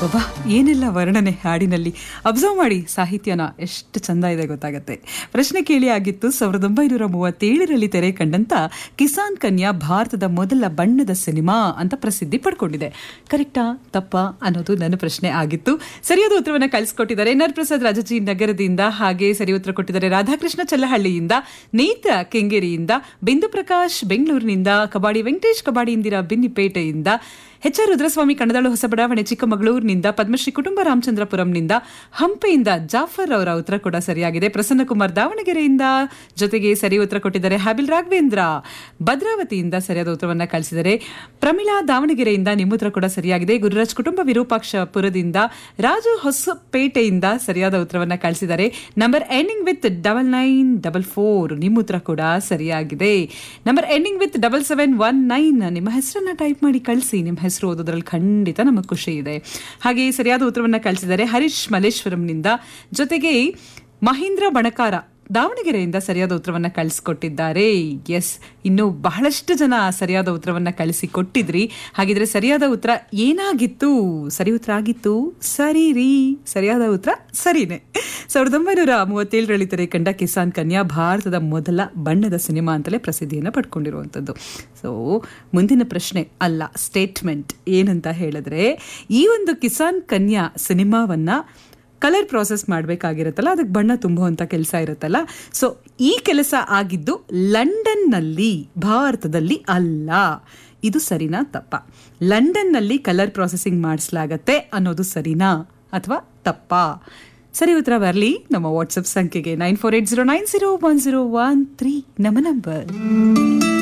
ಅಬ್ಬಬ್ಬಾ ಏನೆಲ್ಲ ವರ್ಣನೆ ಹಾಡಿನಲ್ಲಿ ಅಬ್ಸರ್ವ್ ಮಾಡಿ ಸಾಹಿತ್ಯನ ಎಷ್ಟು ಚಂದ ಇದೆ ಗೊತ್ತಾಗತ್ತೆ ಪ್ರಶ್ನೆ ಕೇಳಿ ಆಗಿತ್ತು ಸಾವಿರದ ಒಂಬೈನೂರ ಮೂವತ್ತೇಳರಲ್ಲಿ ತೆರೆ ಕಂಡಂತ ಕಿಸಾನ್ ಕನ್ಯಾ ಭಾರತದ ಮೊದಲ ಬಣ್ಣದ ಸಿನಿಮಾ ಅಂತ ಪ್ರಸಿದ್ಧಿ ಪಡ್ಕೊಂಡಿದೆ ಕರೆಕ್ಟಾ ತಪ್ಪಾ ಅನ್ನೋದು ನನ್ನ ಪ್ರಶ್ನೆ ಆಗಿತ್ತು ಸರಿಯಾದ ಉತ್ತರವನ್ನ ಕಳಿಸ್ಕೊಟ್ಟಿದ್ದಾರೆ ನರ್ ಪ್ರಸಾದ್ ರಾಜಜಿ ನಗರದಿಂದ ಹಾಗೆ ಸರಿ ಉತ್ತರ ಕೊಟ್ಟಿದ್ದಾರೆ ರಾಧಾಕೃಷ್ಣ ಚಲ್ಲಹಳ್ಳಿಯಿಂದ ನೇತ್ರ ಕೆಂಗೇರಿಯಿಂದ ಬಿಂದು ಪ್ರಕಾಶ್ ಬೆಂಗಳೂರಿನಿಂದ ಕಬಾಡಿ ವೆಂಕಟೇಶ್ ಕಬಾಡಿ ಇಂದಿರಾ ಬಿನ್ನಿಪೇಟೆಯಿಂದ ಎಚ್ ಆರ್ ರುದ್ರಸ್ವಾಮಿ ಕಣದಾಳು ಹೊಸ ಬಡಾವಣೆ ಚಿಕ್ಕಮಗಳೂರಿನಿಂದ ಪದ್ಮಶ್ರೀ ಕುಟುಂಬ ರಾಮಚಂದ್ರಪುರಂನಿಂದ ಹಂಪೆಯಿಂದ ಜಾಫರ್ ಅವರ ಉತ್ತರ ಕೂಡ ಸರಿಯಾಗಿದೆ ಪ್ರಸನ್ನ ಕುಮಾರ್ ದಾವಣಗೆರೆಯಿಂದ ಜೊತೆಗೆ ಸರಿ ಉತ್ತರ ಕೊಟ್ಟಿದ್ದಾರೆ ಹಾಬಿಲ್ ರಾಘವೇಂದ್ರ ಭದ್ರಾವತಿಯಿಂದ ಸರಿಯಾದ ಉತ್ತರವನ್ನ ಕಳಿಸಿದರೆ ಪ್ರಮಿಳಾ ದಾವಣಗೆರೆಯಿಂದ ನಿಮ್ಮ ಉತ್ತರ ಕೂಡ ಸರಿಯಾಗಿದೆ ಗುರುರಾಜ್ ಕುಟುಂಬ ವಿರೂಪಾಕ್ಷಪುರದಿಂದ ರಾಜು ಹೊಸಪೇಟೆಯಿಂದ ಸರಿಯಾದ ಉತ್ತರವನ್ನ ಕಳಿಸಿದ್ದಾರೆ number ending with double nine double four ನಿಮ್ಮ ಉತ್ತರ ಕೂಡ ಸರಿಯಾಗಿದೆ number ending with double seven one nine ನಿಮ್ಮ ಹೆಸರನ್ನ ಟೈಪ್ ಮಾಡಿ ಕಳಿಸಿ ನಿಮ್ಮ ಹೆಸರು ಓದೋದ್ರಲ್ಲಿ ಖಂಡಿತ ನಮಗೆ ಖುಷಿ ಇದೆ ಹಾಗೆ ಸರಿಯಾದ ಉತ್ತರವನ್ನ ಕಳಿಸಿದ್ದಾರೆ ಹರೀಶ್ ಮಲ್ಲೇಶ್ವರಂನಿಂದ ಜೊತೆಗೆ ಮಹೇಂದ್ರ ಬಣಕಾರ ದಾವಣಗೆರೆಯಿಂದ ಸರಿಯಾದ ಉತ್ತರವನ್ನ ಕಳಿಸ್ಕೊಟ್ಟಿದ್ದಾರೆ ಎಸ್ ಇನ್ನು ಬಹಳಷ್ಟು ಜನ ಸರಿಯಾದ ಉತ್ತರವನ್ನ ಕಳಿಸಿ ಕೊಟ್ಟಿದ್ರಿ ಹಾಗಿದ್ರೆ ಸರಿಯಾದ ಉತ್ತರ ಏನಾಗಿತ್ತು ಸರಿ ಉತ್ತರ ಆಗಿತ್ತು ಸರಿ ರೀ ಸರಿಯಾದ ಉತ್ತರ ಸರಿನೇ ಸಾವಿರದ ಒಂಬೈನೂರ ಮೂವತ್ತೇಳರಲ್ಲಿ ತೆರೆ ಕಂಡ ಕಿಸಾನ್ ಕನ್ಯಾ ಭಾರತದ ಮೊದಲ ಬಣ್ಣದ ಸಿನಿಮಾ ಅಂತಲೇ ಪ್ರಸಿದ್ಧಿಯನ್ನು ಪಡ್ಕೊಂಡಿರುವಂಥದ್ದು ಸೊ ಮುಂದಿನ ಪ್ರಶ್ನೆ ಅಲ್ಲ ಸ್ಟೇಟ್ಮೆಂಟ್ ಏನಂತ ಹೇಳಿದ್ರೆ ಈ ಒಂದು ಕಿಸಾನ್ ಕನ್ಯಾ ಸಿನಿಮಾವನ್ನ ಕಲರ್ ಪ್ರಾಸೆಸ್ ಮಾಡಬೇಕಾಗಿರುತ್ತಲ್ಲ ಅದಕ್ಕೆ ಬಣ್ಣ ತುಂಬುವಂಥ ಕೆಲಸ ಇರುತ್ತಲ್ಲ ಸೊ ಈ ಕೆಲಸ ಆಗಿದ್ದು ಲಂಡನ್ನಲ್ಲಿ ಭಾರತದಲ್ಲಿ ಅಲ್ಲ ಇದು ಸರಿನಾ ತಪ್ಪ ಲಂಡನ್ನಲ್ಲಿ ಕಲರ್ ಪ್ರಾಸೆಸಿಂಗ್ ಮಾಡಿಸಲಾಗತ್ತೆ ಅನ್ನೋದು ಸರಿನಾ ಅಥವಾ ತಪ್ಪಾ ಸರಿ ಉತ್ತರ ಬರಲಿ ನಮ್ಮ ವಾಟ್ಸಪ್ ಸಂಖ್ಯೆಗೆ nine four eight zero nine zero one zero one three ನಮ್ಮ ನಂಬರ್